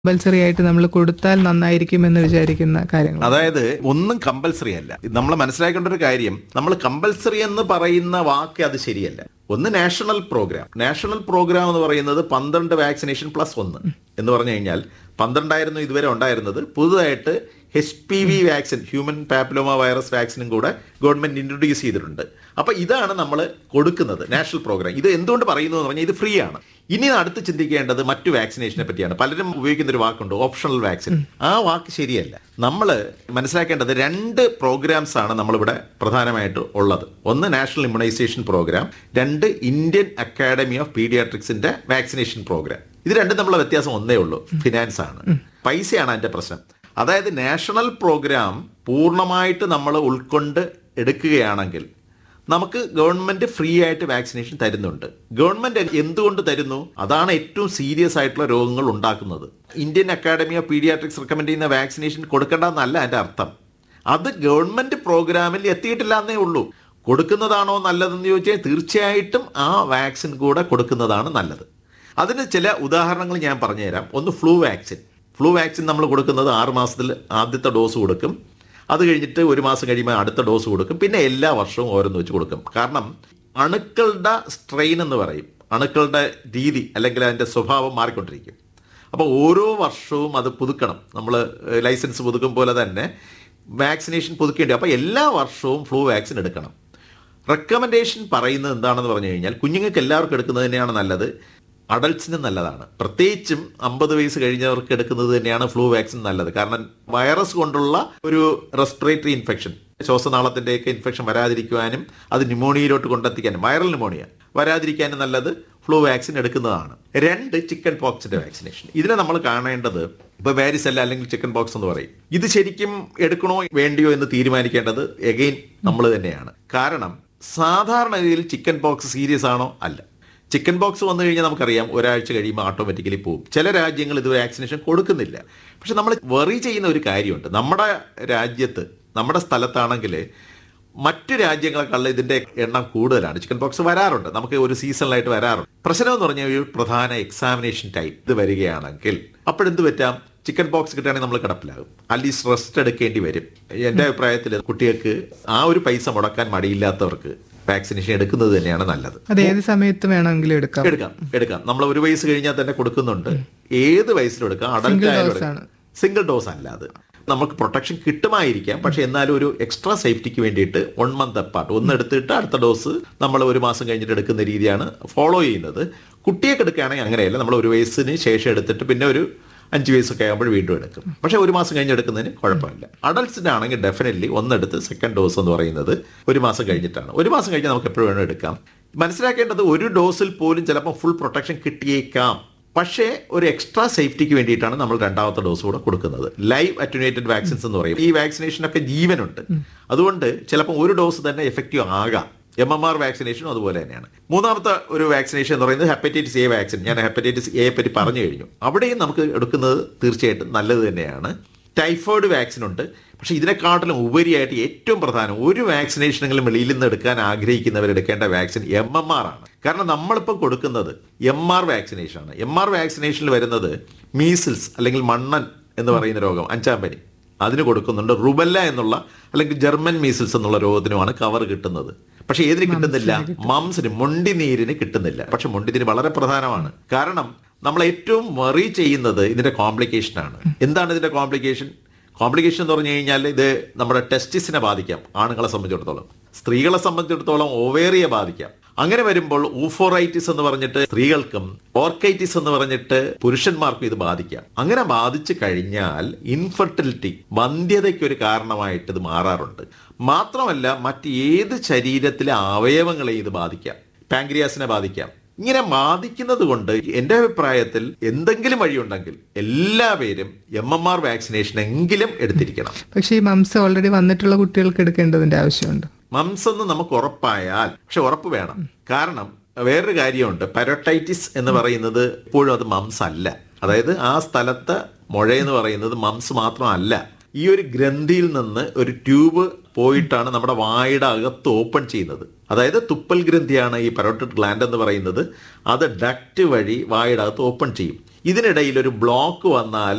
Compulsory ആയിട്ട് നമ്മൾ കൊടുത്താൽ നന്നായിരിക്കും എന്ന് വിചാരിക്കുന്ന കാര്യങ്ങൾ അതായത് ഒന്നും കമ്പൽസറി അല്ല നമ്മൾ മനസ്സിലാക്കേണ്ട ഒരു കാര്യം നമ്മൾ കമ്പൽസറി എന്ന് പറയുന്ന വാക്ക് അത് ശരിയല്ല ഒന്ന് നാഷണൽ പ്രോഗ്രാം നാഷണൽ പ്രോഗ്രാം എന്ന് പറയുന്നത് പന്ത്രണ്ട് വാക്സിനേഷൻ പ്ലസ് ഒന്ന് എന്ന് പറഞ്ഞു കഴിഞ്ഞാൽ പന്ത്രണ്ടായിരുന്നു ഇതുവരെ ഉണ്ടായിരുന്നത് പുതുതായിട്ട് H P V vaccine human papilloma virus വാക്സിനും കൂടെ ഗവൺമെന്റ് ഇൻട്രൊഡ്യൂസ് ചെയ്തിട്ടുണ്ട് അപ്പൊ ഇതാണ് നമ്മൾ കൊടുക്കുന്നത് നാഷണൽ പ്രോഗ്രാം ഇത് എന്തുകൊണ്ട് പറയുന്നു എന്ന് പറഞ്ഞാൽ ഇത് ഫ്രീ ആണ് ഇനി അടുത്ത് ചിന്തിക്കേണ്ടത് മറ്റു വാക്സിനേഷനെ പറ്റിയാണ് പലരും ഉപയോഗിക്കുന്ന ഒരു വാക്കുണ്ട് ഓപ്ഷണൽ വാക്സിൻ ആ വാക്ക് ശരിയല്ല നമ്മൾ മനസ്സിലാക്കേണ്ടത് രണ്ട് പ്രോഗ്രാംസ് ആണ് നമ്മളിവിടെ പ്രധാനമായിട്ട് ഉള്ളത് ഒന്ന് നാഷണൽ ഇമ്മ്യൂണൈസേഷൻ പ്രോഗ്രാം രണ്ട് ഇന്ത്യൻ അക്കാഡമി ഓഫ് പീഡിയാട്രിക്സിന്റെ വാക്സിനേഷൻ പ്രോഗ്രാം ഇത് രണ്ടും തമ്മിലുള്ള വ്യത്യാസം ഒന്നേ ഉള്ളൂ ഫിനാൻസ് ആണ് പൈസയാണ് അതിന്റെ പ്രശ്നം അതായത് നാഷണൽ പ്രോഗ്രാം പൂർണ്ണമായിട്ട് നമ്മൾ ഉൾക്കൊണ്ട് എടുക്കുകയാണെങ്കിൽ നമുക്ക് ഗവൺമെന്റ് ഫ്രീ ആയിട്ട് വാക്സിനേഷൻ തരുന്നുണ്ട് ഗവൺമെന്റ് എന്തുകൊണ്ട് തരുന്നു അതാണ് ഏറ്റവും സീരിയസ് ആയിട്ടുള്ള രോഗങ്ങൾ ഉണ്ടാക്കുന്നത് Indian academy of paediatrics recommend ചെയ്യുന്ന വാക്സിനേഷൻ കൊടുക്കേണ്ടെന്നല്ല അതിന്റെ അർത്ഥം അത് ഗവൺമെന്റ് പ്രോഗ്രാമിൽ എത്തിയിട്ടില്ല എന്നേ ഉള്ളൂ കൊടുക്കുന്നതാണോ നല്ലതെന്ന് ചോദിച്ചാൽ തീർച്ചയായിട്ടും ആ വാക്സിൻ കൂടെ കൊടുക്കുന്നതാണ് നല്ലത് അതിന് ചില ഉദാഹരണങ്ങൾ ഞാൻ പറഞ്ഞുതരാം ഒന്ന് ഫ്ലൂ വാക്സിൻ ഫ്ലൂ വാക്സിൻ നമ്മൾ കൊടുക്കുന്നത് ആറ് മാസത്തിൽ ആദ്യത്തെ ഡോസ് കൊടുക്കും അത് കഴിഞ്ഞിട്ട് ഒരു മാസം കഴിയുമ്പോൾ അടുത്ത ഡോസ് കൊടുക്കും പിന്നെ എല്ലാ വർഷവും ഓരോന്ന് വെച്ച് കൊടുക്കും കാരണം അണുക്കളുടെ സ്ട്രെയിൻ എന്ന് പറയും അണുക്കളുടെ രീതി അല്ലെങ്കിൽ അതിൻ്റെ സ്വഭാവം മാറിക്കൊണ്ടിരിക്കും അപ്പോൾ ഓരോ വർഷവും അത് പുതുക്കണം നമ്മൾ ലൈസൻസ് പുതുക്കും പോലെ തന്നെ വാക്സിനേഷൻ പുതുക്കേണ്ടി അപ്പോൾ എല്ലാ വർഷവും ഫ്ലൂ വാക്സിൻ എടുക്കണം റെക്കമെൻഡേഷൻ പറയുന്നത് എന്താണെന്ന് പറഞ്ഞു കഴിഞ്ഞാൽ കുഞ്ഞുങ്ങൾക്ക് എല്ലാവർക്കും എടുക്കുന്നത് തന്നെയാണ് നല്ലത് അഡൾട്ട്സിന് നല്ലതാണ് പ്രത്യേകിച്ചും അമ്പത് വയസ്സ് കഴിഞ്ഞവർക്ക് എടുക്കുന്നത് തന്നെയാണ് ഫ്ലൂ വാക്സിൻ നല്ലത് കാരണം വൈറസ് കൊണ്ടുള്ള ഒരു റെസ്പിറേറ്ററി ഇൻഫെക്ഷൻ ശ്വാസനാളത്തിൻ്റെയൊക്കെ ഇൻഫെക്ഷൻ വരാതിരിക്കുവാനും അത് ന്യൂമോണിയയിലോട്ട് കൊണ്ടെത്തിക്കാനും വൈറൽ ന്യൂമോണിയ വരാതിരിക്കാനും നല്ലത് ഫ്ലൂ വാക്സിൻ എടുക്കുന്നതാണ് രണ്ട് ചിക്കൻ പോക്സിന്റെ വാക്സിനേഷൻ ഇതിനെ നമ്മൾ കാണേണ്ടത് ഇപ്പൊ വാരിസെല്ല അല്ലെങ്കിൽ ചിക്കൻ പോക്സ് എന്ന് പറയും ഇത് ശരിക്കും എടുക്കണോ വേണ്ടിയോ എന്ന് തീരുമാനിക്കേണ്ടത് എഗെയിൻ നമ്മൾ തന്നെയാണ് കാരണം സാധാരണഗതിയിൽ ചിക്കൻ പോക്സ് സീരിയസ് ആണോ അല്ല ചിക്കൻ ബോക്സ് വന്നു കഴിഞ്ഞാൽ നമുക്കറിയാം ഒരാഴ്ച കഴിയുമ്പോൾ ഓട്ടോമാറ്റിക്കലി പോകും ചില രാജ്യങ്ങൾ ഇത് വാക്സിനേഷൻ കൊടുക്കുന്നില്ല പക്ഷെ നമ്മൾ വെറി ചെയ്യുന്ന ഒരു കാര്യമുണ്ട് നമ്മുടെ രാജ്യത്ത് നമ്മുടെ സ്ഥലത്താണെങ്കിൽ മറ്റു രാജ്യങ്ങളെക്കാളും ഇതിന്റെ എണ്ണം കൂടുതലാണ് ചിക്കൻ ബോക്സ് വരാറുണ്ട് നമുക്ക് ഒരു സീസണിലായിട്ട് വരാറുണ്ട് പ്രശ്നം എന്ന് പറഞ്ഞാൽ ഒരു പ്രധാന എക്സാമിനേഷൻ ടൈം ഇത് വരികയാണെങ്കിൽ അപ്പോഴെന്ത് പറ്റാം ചിക്കൻ ബോക്സ് കിട്ടുകയാണെങ്കിൽ നമ്മൾ കിടപ്പിലാകും അറ്റ്ലീസ്റ്റ് റെസ്റ്റ് എടുക്കേണ്ടി വരും എൻ്റെ അഭിപ്രായത്തിൽ കുട്ടികൾക്ക് ആ ഒരു പൈസ മുടക്കാൻ മടിയില്ലാത്തവർക്ക് വാക്സിനേഷൻ എടുക്കുന്നത് തന്നെയാണ് നല്ലത് അത് ഏത് സമയത്ത് വേണമെങ്കിലും എടുക്കാം എടുക്കാം എടുക്കാം നമ്മൾ ഒരു വയസ്സ് കഴിഞ്ഞാൽ തന്നെ കൊടുക്കുന്നുണ്ട് ഏത് വയസ്സിലും എടുക്കാം അഡൽട്ട് Single ആയാലും dose എടുക്കാം. ആണ്. സിംഗിൾ ഡോസ് അല്ല അത് നമുക്ക് പ്രൊട്ടക്ഷൻ കിട്ടുമായിരിക്കാം പക്ഷെ എന്നാലും ഒരു എക്സ്ട്രാ സേഫ്റ്റിക്ക് വേണ്ടിയിട്ട് വൺ മന്ത് അപ്പാർട്ട് ഒന്ന് എടുത്തിട്ട് അടുത്ത ഡോസ് നമ്മൾ ഒരു മാസം കഴിഞ്ഞിട്ട് എടുക്കുന്ന രീതിയാണ് ഫോളോ ചെയ്യുന്നത് കുട്ടിയൊക്കെ എടുക്കുകയാണെങ്കിൽ അങ്ങനെയല്ല നമ്മൾ ഒരു വയസ്സിന് ശേഷം എടുത്തിട്ട് പിന്നെ ഒരു അഞ്ച് വയസ്സൊക്കെ ആകുമ്പോൾ വീണ്ടും എടുക്കും പക്ഷെ ഒരു മാസം കഴിഞ്ഞ് എടുക്കുന്നതിന് കുഴപ്പമില്ല അഡൽട്സിന്റെ ആണെങ്കിൽ ഡെഫിനറ്റ്ലി ഒന്നെടുത്ത് സെക്കൻഡ് ഡോസ് എന്ന് പറയുന്നത് ഒരു മാസം കഴിഞ്ഞിട്ടാണ് ഒരു മാസം കഴിഞ്ഞാൽ നമുക്ക് എപ്പോഴും വേണം എടുക്കാം മനസ്സിലാക്കേണ്ടത് ഒരു ഡോസിൽ പോലും ചിലപ്പോൾ ഫുൾ പ്രൊട്ടക്ഷൻ കിട്ടിയേക്കാം പക്ഷേ ഒരു എക്സ്ട്രാ സേഫ്റ്റിക്ക് വേണ്ടിയിട്ടാണ് നമ്മൾ രണ്ടാമത്തെ ഡോസ് കൂടെ കൊടുക്കുന്നത് ലൈവ് അറ്റുനേറ്റഡ് വാക്സിൻസ് എന്ന് പറയും ഈ വാക്സിനേഷനൊക്കെ ജീവനുണ്ട് അതുകൊണ്ട് ചിലപ്പോൾ ഒരു ഡോസ് തന്നെ എഫക്റ്റീവ് ആകാം എം എം ആർ വാക്സിനേഷനും അതുപോലെ തന്നെയാണ് മൂന്നാമത്തെ ഒരു വാക്സിനേഷൻ എന്ന് പറയുന്നത് ഹെപ്പറ്റൈറ്റിസ് എ വാക്സിൻ ഞാൻ ഹെപ്പറ്റൈറ്റിസ് എയെ പറ്റി പറഞ്ഞു കഴിഞ്ഞു അവിടെയും നമുക്ക് എടുക്കുന്നത് തീർച്ചയായിട്ടും നല്ലത് തന്നെയാണ് ടൈഫോയിഡ് വാക്സിൻ ഉണ്ട് പക്ഷേ ഇതിനെക്കാട്ടിലും ഉപരിയായിട്ട് ഏറ്റവും പ്രധാനം ഒരു വാക്സിനേഷനെങ്കിലും വെളിയിൽ നിന്ന് എടുക്കാൻ ആഗ്രഹിക്കുന്നവർ എടുക്കേണ്ട വാക്സിൻ എം എം ആർ ആണ് കാരണം നമ്മളിപ്പോൾ കൊടുക്കുന്നത് എം ആർ വാക്സിനേഷൻ ആണ് എം ആർ വാക്സിനേഷനിൽ വരുന്നത് മീസിൽസ് അല്ലെങ്കിൽ മണ്ണൻ എന്ന് പറയുന്ന രോഗം അഞ്ചാം പനി അതിന് കൊടുക്കുന്നുണ്ട് റുബല്ല എന്നുള്ള അല്ലെങ്കിൽ ജർമ്മൻ മീസിൽസ് എന്നുള്ള രോഗത്തിനുമാണ് കവർ കിട്ടുന്നത് പക്ഷെ ഏതിന് കിട്ടുന്നില്ല മംസിന് മൊണ്ടിനീരിന് കിട്ടുന്നില്ല പക്ഷെ മൊണ്ടിനീര് വളരെ പ്രധാനമാണ് കാരണം നമ്മൾ ഏറ്റവും വറി ചെയ്യുന്നത് ഇതിന്റെ കോംപ്ലിക്കേഷൻ ആണ് എന്താണ് ഇതിന്റെ കോംപ്ലിക്കേഷൻ കോംപ്ലിക്കേഷൻ എന്ന് പറഞ്ഞു കഴിഞ്ഞാൽ ഇത് നമ്മുടെ ടെസ്റ്റിസിനെ ബാധിക്കാം ആണുങ്ങളെ സംബന്ധിച്ചിടത്തോളം സ്ത്രീകളെ സംബന്ധിച്ചിടത്തോളം ഓവേറിയെ ബാധിക്കാം അങ്ങനെ വരുമ്പോൾ ഊഫോറൈറ്റിസ് എന്ന് പറഞ്ഞിട്ട് സ്ത്രീകൾക്കും ഓർക്കൈറ്റിസ് എന്ന് പറഞ്ഞിട്ട് പുരുഷന്മാർക്കും ഇത് ബാധിക്കാം അങ്ങനെ ബാധിച്ചു കഴിഞ്ഞാൽ ഇൻഫെർട്ടിലിറ്റി വന്ധ്യതയ്ക്ക് ഒരു കാരണമായിട്ട് ഇത് മാറാറുണ്ട് മാത്രമല്ല മറ്റ് ഏത് ശരീരത്തിലെ അവയവങ്ങളെയും ഇത് ബാധിക്കാം പാങ്ക്രിയാസിനെ ബാധിക്കാം ഇങ്ങനെ ബാധിക്കുന്നത് കൊണ്ട് എൻ്റെ അഭിപ്രായത്തിൽ എന്തെങ്കിലും വഴിയുണ്ടെങ്കിൽ എല്ലാവരും എം എം ആർ വാക്സിനേഷൻ എങ്കിലും എടുത്തിരിക്കണം പക്ഷേ ഈ മംസ് ഓൾറെഡി വന്നിട്ടുള്ള കുട്ടികൾക്ക് എടുക്കേണ്ടതിന്റെ ആവശ്യമുണ്ട് മംസ് എന്ന് നമുക്ക് ഉറപ്പായാൽ പക്ഷെ ഉറപ്പ് വേണം കാരണം വേറൊരു കാര്യമുണ്ട് പരോട്ടൈറ്റിസ് എന്ന് പറയുന്നത് എപ്പോഴും അത് മംസ് അല്ല അതായത് ആ സ്ഥലത്തെ മുഴ എന്ന് പറയുന്നത് മംസ് മാത്രമല്ല ഈ ഒരു ഗ്രന്ഥിയിൽ നിന്ന് ഒരു ട്യൂബ് പോയിട്ടാണ് നമ്മുടെ വായുടെ അകത്ത് ഓപ്പൺ ചെയ്യുന്നത് അതായത് തുപ്പൽ ഗ്രന്ഥിയാണ് ഈ പരോട്ടഡ് ഗ്ലാൻഡ് എന്ന് പറയുന്നത് അത് ഡക്റ്റ് വഴി വായുടെ അകത്ത് ഓപ്പൺ ചെയ്യും ഇതിനിടയിൽ ഒരു ബ്ലോക്ക് വന്നാൽ